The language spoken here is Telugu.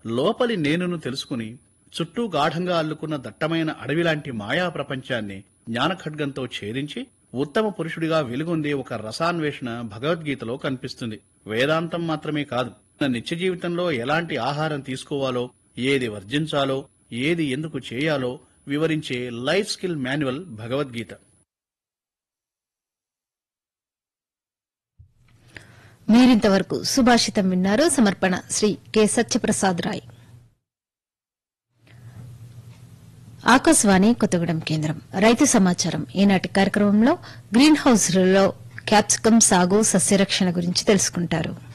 లోపలి నేనును తెలుసుకుని చుట్టూ గాఢంగా అల్లుకున్న దట్టమైన అడవిలాంటి మాయా ప్రపంచాన్ని జ్ఞానఖడ్గంతో ఛేదించి ఉత్తమ పురుషుడిగా వెలుగొందే ఒక రసాన్వేషణ భగవద్గీతలో కనిపిస్తుంది వేదాంతం మాత్రమే కాదు మన నిత్య జీవితంలో ఎలాంటి ఆహారం తీసుకోవాలో ఏది వర్జించాలో ఏది ఎందుకు చేయాలో వివరించే లైఫ్ స్కిల్ మాన్యువల్ భగవద్గీత మీరింతవరకు సుభాషితం విన్నారు సమర్పణ శ్రీ కె సత్యప్రసాద్ రాయ్ ఆకాశవాణి కొత్తగూడెం కేంద్రం రైతు సమాచారం ఈనాటి కార్యక్రమంలో గ్రీన్ హౌస్లలో క్యాప్సికం సాగు సస్యరక్షణ గురించి తెలుసుకుంటారు